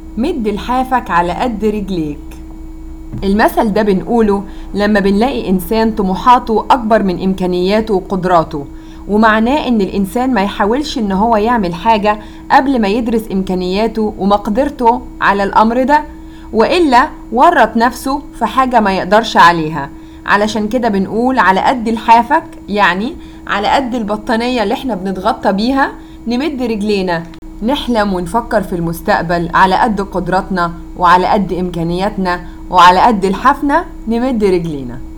مد لحافك على قد رجليك المثل ده بنقوله لما بنلاقي إنسان طموحاته أكبر من إمكانياته وقدراته ومعناه إن الإنسان ما يحاولش إن هو يعمل حاجة قبل ما يدرس إمكانياته ومقدرته على الأمر ده وإلا ورط نفسه في حاجة ما يقدرش عليها علشان كده بنقول على قد لحافك يعني على قد البطانية اللي احنا بنتغطى بيها نمد رجلينا نحلم ونفكر في المستقبل على قد قدراتنا وعلى قد إمكانياتنا وعلى قد لحافنا نمد رجلينا